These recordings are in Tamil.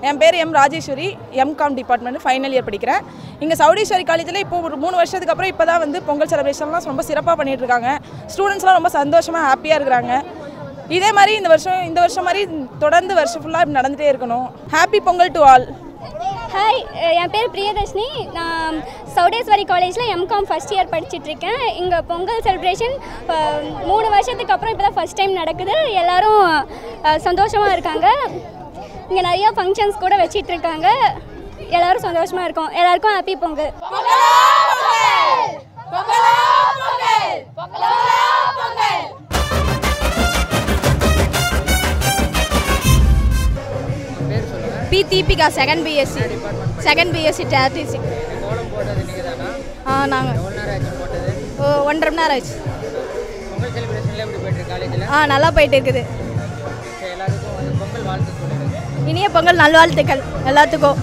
என் பேர் M Rajeswari M Com department final year படிக்கிறேன் இங்கே சவுடீஸ்வரி காலேஜில் இப்போ ஒரு மூணு வருஷத்துக்கு அப்புறம் இப்போ தான் வந்து பொங்கல் செலிப்ரேஷன்லாம் ரொம்ப சிறப்பாக பண்ணிட்டு இருக்காங்க ஸ்டூடெண்ட்ஸ்லாம் ரொம்ப சந்தோஷமாக ஹாப்பியாக இருக்கிறாங்க இதே மாதிரி இந்த வருஷம் இந்த வருஷம் மாதிரி தொடர்ந்து வருஷம் ஃபுல்லாக இப்படி நடந்துகிட்டே இருக்கணும் happy Pongal to all hi என் பேர் பிரியதர்ஷினி நான் சௌடேஸ்வரி காலேஜில் எம்காம் ஃபஸ்ட் இயர் படிச்சிட்ருக்கேன் இங்கே பொங்கல் செலிப்ரேஷன் மூணு வருஷத்துக்கு அப்புறம் இப்போ தான் ஃபஸ்ட் டைம் நடக்குது எல்லாரும் சந்தோஷமாக இருக்காங்க இங்கே நிறையா ஃபங்க்ஷன்ஸ் கூட வச்சிட்ருக்காங்க எல்லாரும் சந்தோஷமாக இருக்கோம் எல்லாருக்கும் happy Pongal B Deepika second BSc second BSc statistic கோலம் போட்டது நீங்கள் தானா ஆ நாங்கள் எவ்வளோ நேரம் ஆச்சு போட்டது ஒன்றரை மணி நேரம் ஆச்சு பொங்கல் செலிப்ரேஷனில் எப்படி போயிட்டு காலேஜில் ஆ நல்லா போயிட்டு இருக்குது சரி எல்லாருக்கும் வந்து பொங்கல் வாழ்த்து சொல்லிடுங்க இனிய பொங்கல் நல்வாழ்த்துக்கள் எல்லாத்துக்கும்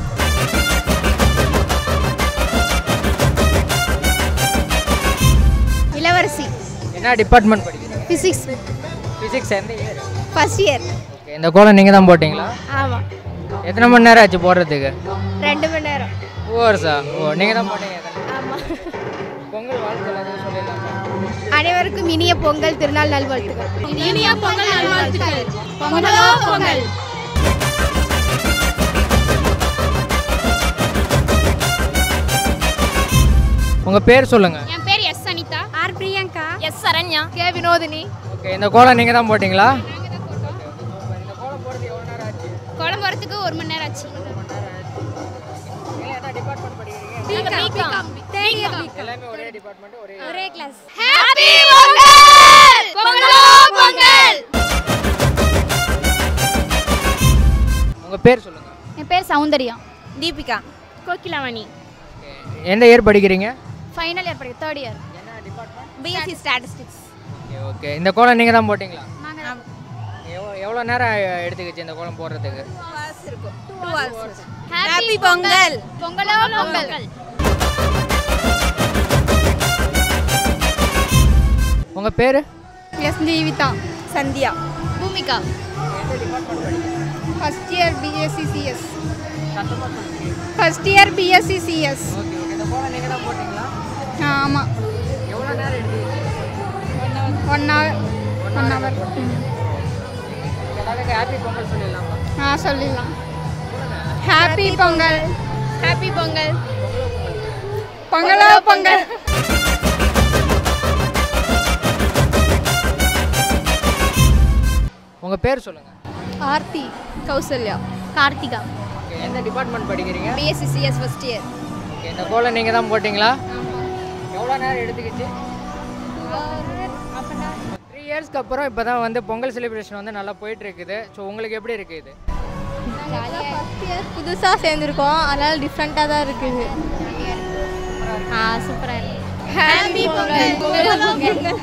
இளவரசி என்ன டிபார்ட்மெண்ட் படிக்கிறீங்க ஃபிசிக்ஸ் ஃபிசிக்ஸ் எந்த இயர் ஃபர்ஸ்ட் இயர் ஓகே இந்த கோலம் நீங்கள் தான் போட்டிங்களா ஆமாம் எத்தனை மணி நேரம் ஆச்சு போடுறதுக்கு ரெண்டு மணி நேரம் டூ ஹவர்ஸா ஓ நீங்கள் தான் போட்டீங்க எத்தனை? ஆமாம் பொங்கல் வாழ்த்து எல்லாத்தையும் சொல்லிடலாமா அனைவருக்கும் இனிய பொங்கல் திருநாள் நல்வாழ்த்துக்கள் இனிய பொங்கல் நல்வாழ்த்துக்கள் பொங்கலோ பொங்கல் உங்கள் பேர் சொல்லுங்கள் என் பேர் S Anitha R Priyanka S Saranya K Vinodhini okay இந்த கோலம் நீங்கள் தான் போட்டிங்களா குழம்பு வரத்துக்கு ஒரு மணி நேரம் ஆச்சு எல்லாமே ஒரே டிபார்ட்மெண்ட் ஒரே ஒரே கிளாஸ் ஹாப்பி பொங்கல் பொங்கலோ பொங்கல் உங்கள் பேர் சொல்லுங்கள் என் பேர் சௌந்தர்யா தீபிகா கோகிலாமணி எந்த இயர் படிக்கிறீங்க ஃபைனல் இயர் படிக்க third year BSc statistics okay okay இந்த கோலம் நீங்கள் தான் போட்டிங்களா நாங்கள் எவ்வளோ எவ்வளோ நேரம் எடுத்துக்கிச்சு இந்த கோலம் போடுறதுக்கு ஹாப்பி பொங்கல் பொங்கலோ பொங்கல் உங்கள் பேர் S Jeevitha Sandhya Bhoomika first year BSc CS first year BSc CS okay okay இந்த கோலம் நீங்கள் தான் போட்டிங்களா ஆமாம் எவ்வளோ நேரம் எடுத்துக்கிச்சு ஒன் ஹவர் ஒன் ஹவர் எல்லாத்துக்கும் ஹாப்பி பொங்கல் சொல்லிடலாமா ஆ சொல்லிடலாம் ஹாப்பி பொங்கல் ஹாப்பி பொங்கல் பொங்கலோ பொங்கல் உங்கள் பேர் சொல்லுங்கள் ஆர்த்தி கௌசல்யா கார்த்திகா ஓகே எந்த டிபார்ட்மெண்ட் படிக்கிறீங்க BSc CS first year okay இந்த கோலம் நீங்கள் தான் போட்டிங்களா எவ்வளோ நேரம் எடுத்துக்கிச்சு த்ரீ இயர்ஸ்க்கு அப்புறம் இப்போ தான் வந்து பொங்கல் செலிப்ரேஷன் வந்து நல்லா போயிட்டு இருக்குது ஸோ உங்களுக்கு எப்படி இருக்குது இது ஃபர்ஸ்ட் இயர் புதுசாக சேர்ந்துருக்கோம் அதனால டிஃப்ரெண்ட்டாக தான் இருக்குது ஆ சூப்பராக இருக்கு ஹாப்பி பொங்கல் பொங்கலோ பொங்கல்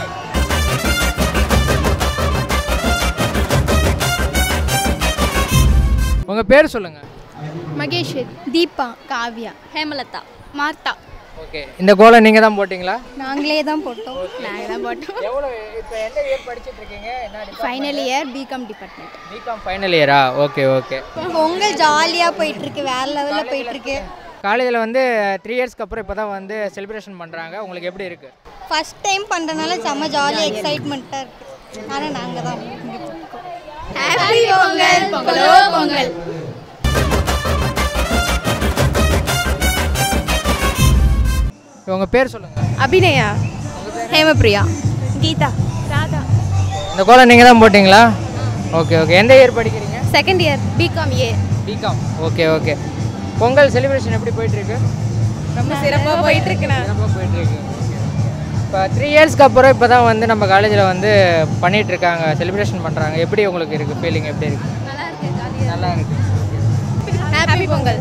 உங்கள் பேர் சொல்லுங்கள் மகேஸ்வரி தீபா காவ்யா ஹேமலதா மார்த்தா ஓகே இந்த கோலம் நீங்கள் தான் போட்டிங்களா நாங்களே தான் போட்டோம் நாங்கள் தான் போட்டோம் எவ்வளோ இப்போ எந்த இயர் படிச்சிட்டு இருக்கீங்க என்ன final year BCom department BCom final இயரா ஓகே ஓகே பொங்கல் ஜாலியாக போயிட்டுருக்கு வேறு லெவலில் போயிட்டுருக்கு காலேஜில் வந்து த்ரீ இயர்ஸ்க்கு அப்புறம் இப்போ தான் வந்து செலிப்ரேஷன் பண்ணுறாங்க உங்களுக்கு எப்படி இருக்குது ஃபர்ஸ்ட் டைம் பண்ணுறதுனால செம்ம ஜாலியாக எக்ஸைட்மெண்ட்டாக இருக்குது ஆனால் நாங்கள் தான் ஹாப்பி பொங்கல் பொங்கலோ பொங்கல் உங்கள் பேர் சொல்லுங்கள் அபிநயா ஹேமபிரியா கீதா ராதா இந்த கோலம் நீங்கள் தான் போட்டிங்களா ஓகே ஓகே எந்த இயர் படிக்கிறீங்க second year BCom A BCom okay okay Pongal celebration எப்படி போயிட்டு இருக்கு ரொம்ப சிறப்பாக போயிட்டுருக்குண்ணா சிறப்பாக போயிட்டு இருக்கு இப்போ த்ரீ இயர்ஸ்க்கு அப்புறம் இப்போ தான் வந்து நம்ம காலேஜில் வந்து பண்ணிட்டு இருக்காங்க செலிப்ரேஷன் பண்ணுறாங்க எப்படி உங்களுக்கு இருக்குது ஃபீலிங் எப்படி இருக்கு நல்லா இருக்கு ஹாப்பி பொங்கல்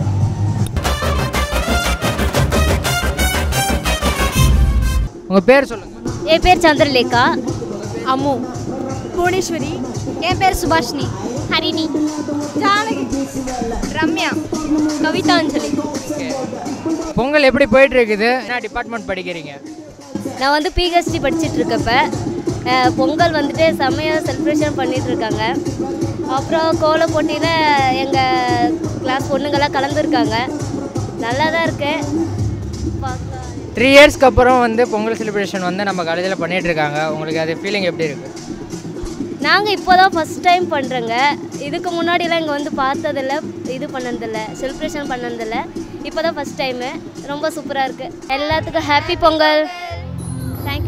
உங்கள் பேர் சொல்லுங்கள் என் பேர் சந்திரலேகா அம்மு புவனேஸ்வரி என் பேர் சுபாஷினி ஹரிணி ஜானகி ரம்யா கவிதாஞ்சலி ஓகே பொங்கல் எப்படி போயிட்டு இருக்குது என்ன டிபார்ட்மெண்ட் படிக்கிறீங்க நான் வந்து பிஹெச்டி படிச்சுட்டு இருக்கப்ப அஹ், பொங்கல் வந்துட்டு செம்மையாக செலிப்ரேஷன் பண்ணிட்டு இருக்காங்க அப்புறம் கோல போட்டியில் எங்கள் பொண்ணுங்கள்லாம் கலந்துருக்காங்க நல்லா தான் இருக்கு பார்க்கலாம் த்ரீ இயர்ஸ்க்கு அப்புறம் வந்து பொங்கல் செலிப்ரேஷன் வந்து நம்ம காலேஜில் பண்ணிட்டு இருக்காங்க உங்களுக்கு அது ஃபீலிங் எப்படி இருக்குது நாங்கள் இப்போ தான் ஃபஸ்ட் டைம் பண்ணுறோங்க இதுக்கு முன்னாடிலாம் இங்கே வந்து பார்த்ததில்ல இது பண்ணதில்ல செலிப்ரேஷன் பண்ணதில்ல இப்போ தான் ஃபஸ்ட் டைமு ரொம்ப சூப்பராக இருக்குது எல்லாத்துக்கும் ஹாப்பி பொங்கல் தேங்க்யூ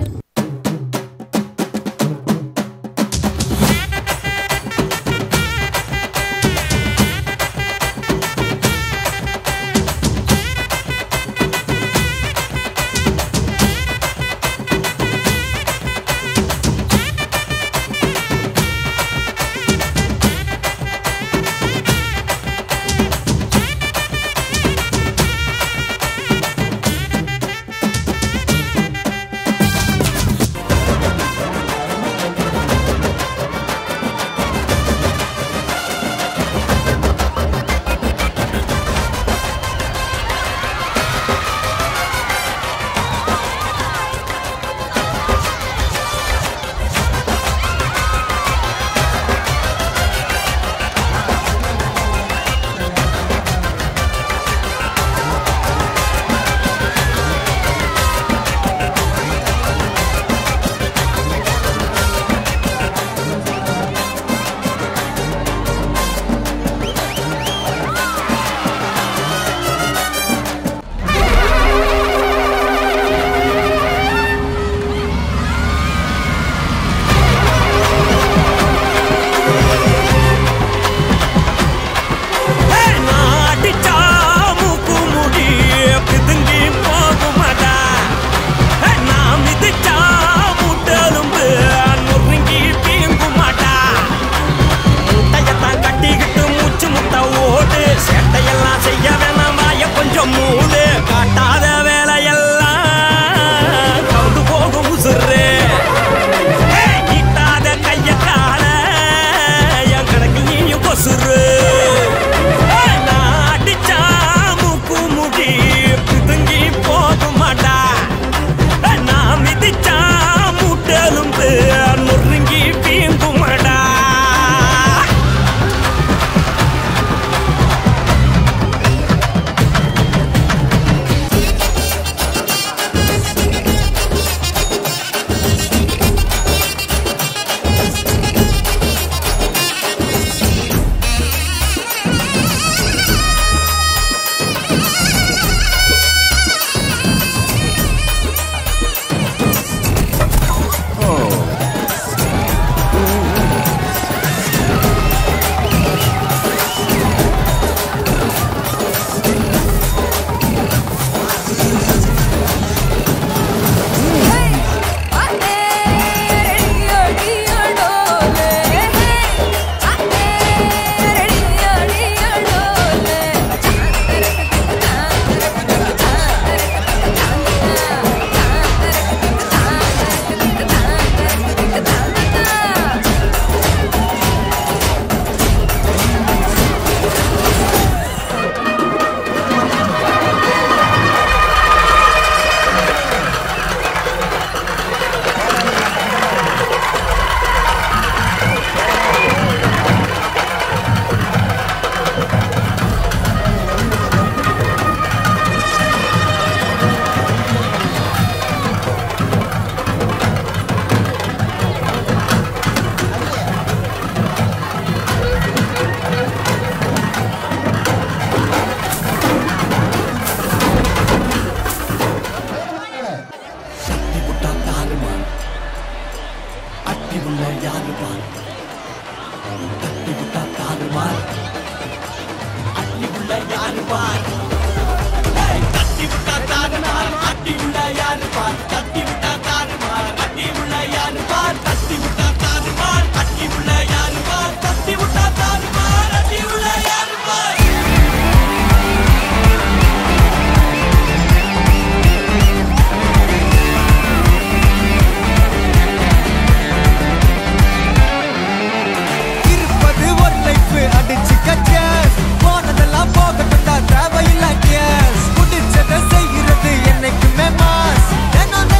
இருப்பது ஒரு லைஃப் அடிச்சுக்க chance. போனதெல்லாம் போகட்டும் தான் தேவையில்ல கேஸ் புடிச்சதை செய்யறது என்னைக்குமே மாஸ் தினம்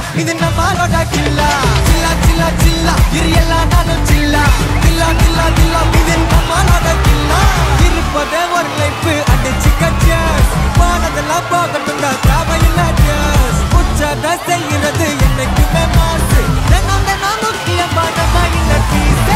இது நம்மளோட கில்லா சில்லா சில்லா சில்லா இரு எல்லா நாளும் சில்லா கில்லா கில்லா கில்லா இது நம்மளோட கில்லா இருப்பதே ஒரு லைஃப் அடிச்சு கச்சஸ் போனதெல்லாம் போகட்டும் தான் தேவையில்லை ஜஸ் உச்சத செய்யறது என்னைக்குமே மாசு தினம் தினம் முக்கியமான மைண்ட்ல பீஸ்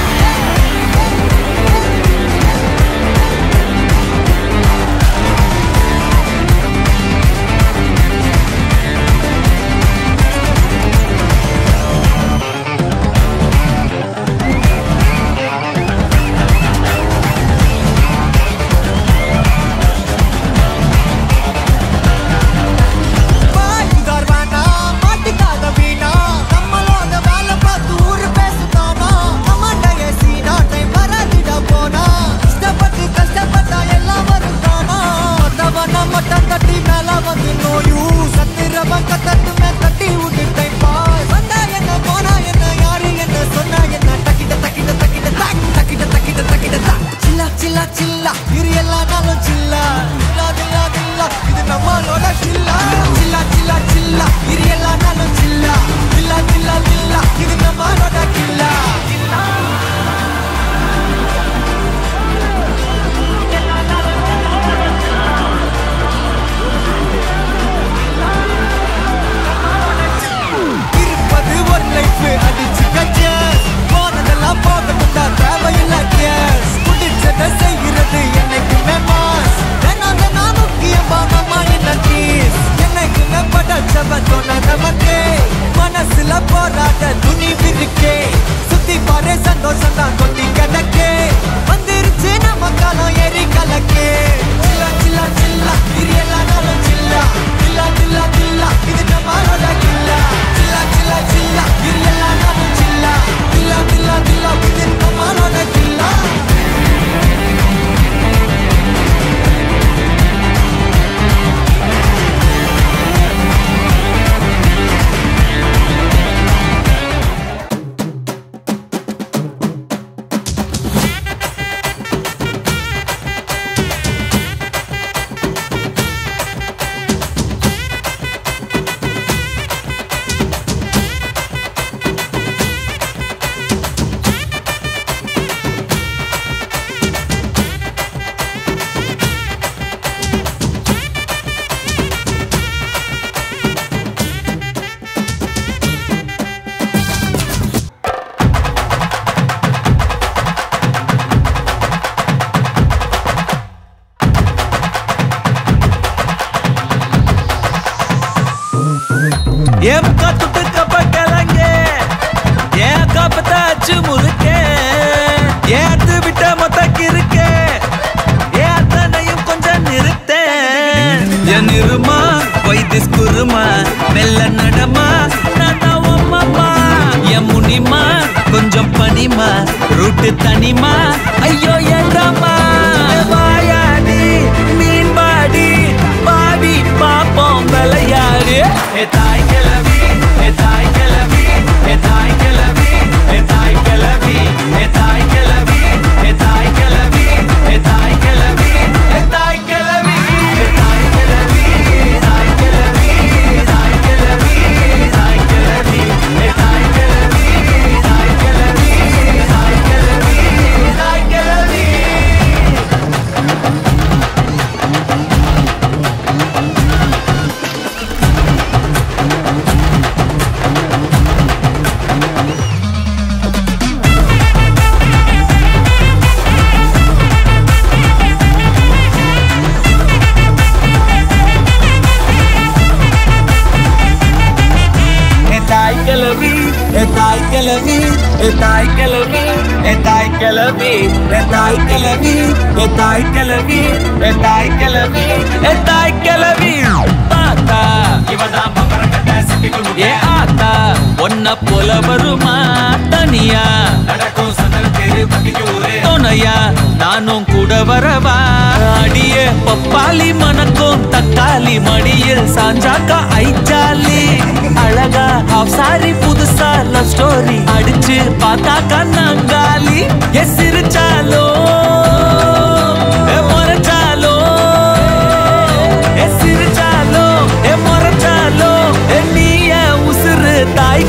பாய் உதார்வானா மாட்டிக்காத வீணா நம்மளோட வேலை பார்த்து ஊரு பேசுதானா நம்மடைய சீனா டைம் வராதிட போனா இஷ்டப்பட்டு கஷ்டப்பட்டா எல்லாம் வரும் தானா மத்தவன மட்டம் தட்டி மேல வந்து நோயூ சத்திரவன் கத்தட்டுமே தட்டி விட்டு டைம் பாய் வந்தா என்ன போனா என்ன யாரு என்ன சொன்னா என்ன தக்கிட்ட தக்கிட்ட தக்கிட்ட தாக் தக்கிட்ட தக்கிட்ட தக்கிட்ட தாக் சில்லா சில்லா சில்லா இரு எல்லா நாளும் சில்லா சில்லா சில்லா சில்லா இது நம்மளோட சில்லா சில்லா சில்லா சில்லா இரு எல்லா நாளும் சில்லா சில்லா சில்லா சில்லா இது நம்மளோட கில்லா இருப்பது ஒரு லைஃப் அடிச்சு கச்சஸ் போனதெல்லாம் போகட்டும் தான் தேவையில்லை கேஸ் பிடிச்சதை செய்கிறது என்னைக்குமே மாஸ் தினம் தினம் முக்கியமான மைண்ட் பீஸ் என்னைக்குமே படைச்சவன் சொன்ன நமக்கு மனசுல போராட்ட துணிவு இருக்கே சுத்தி பாரு சந்தோஷம் தான் கொட்டி கிடக்கே வந்துருச்சு நம்ம காலம் ஏறி கலக்கே சில்லா சில்லா சில்லா இரு எல்லா நாளும் சில்லா சில்லா சில்லா சில்லா இது நம்மளோட கில்லா சில்லா சில்லா சில்லா இரு எல்லா நாளும் சில்லா சில்லா சில்லா சில்லா இது நம்மளோட கில்லா ஏன் கத்துட்டு கப்பட்டலங்க ஏன் காப்பத்தாச்சு முழுக்க ஏத்து விட்ட மொத்தக்கு இருக்க ஏன் அத்தனையும் கொஞ்சம் நிறுத்த என் இருமா வைத்திஸ் குருமா மெல்ல நடமா நான் தான் உம்மம்மா என் முனிமா கொஞ்சம் பனிமா ரூட்டு தனிமா ஐயோ ஏண்டாமா வாயாடி மீன் பாடி பாடி பாப்போம் விளையாடு ஏ தாய் கிளவி ஏ தாய் கிளவி ஏ தாய் கிளவி ஏ தாய் கிளவி ஏ தாய் கிளவி ஏ தாய் கிளவி ஏ தாய் கிளவி ஏ தாய் கிளவி ஏ தாய் கிளவி தாய் கிளவி தாய் கிளவி தாய் கிளவி ஏ தாய் கிளவி தாய் கிளவி தாய் கிளவி தாய் கிளவி ஏ தாய் கிளவி ஏ தாய் கிளவி ஏ தாய் கிளவி ஏ தாய் கிளவி ஏ தாய் கிளவி ஏ தாய் கிளவி ஏ தாய் கிளவி ஏ தாய் கிளவி தாத்தா இவதான் ஏ ஆத்தா ஒன்ன போல வருமா தனியா நடக்கும் சந்தன தெரு துணையா நானும் கூட வரவா அடியே பப்பாளி மணக்கும் தக்காளி மடியில் சாஞ்சாக்கா ஐச்சாலி அழகா ஹாஃப் சாரி புதுசா லவ் ஸ்டோரி அடிச்சு பார்த்தாக்கா நாங்காலி எ சிரிச்சாலோ எ முறைச்சாலோ எ சிரிச்சாலோ எ முறைச்சாலோ எ நீ என்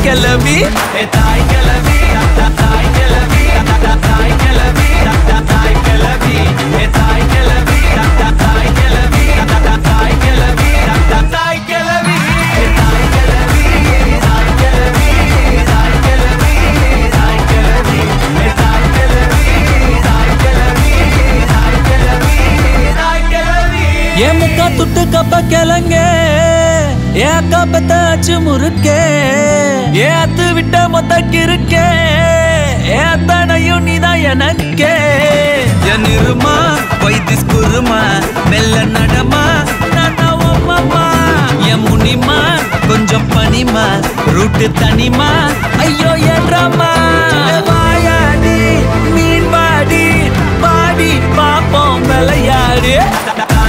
கிளவி ஏ தாய் கிளவி தாய் கிளவி தாய் கிளவி தாய் கிளவி ஏ தாய் கிளவி தாய் கிளவி தாய் கிளவி தாய் கிளவி தாய் கிளவி தாய் கிளவி தாய் கிளவி தாய் கிளவி ஏ தாய் கிளவி தாய் கிளவி தாய் கிளவி தாய் கிளவி ஏ முக்கா துட்டு கப்ப கிளங்க ஏ அக்கா பெத்த அச்சு முறுக்கே ஏ அத்து விட்ட மொத்த கிறுக்கே ஏ அத்தனையும் நீதான் எனக்கே என் இருமா வைத்திஸ் குருமா மெல்ல நடமா நான் தான் உன் மாமா என் முனிமா கொஞ்சம் பனிமா ரூட்டு தனிமா ஐயோ என்றமா வாயாடி மீன் வாடி பாடி பாப்போம் விளையாடு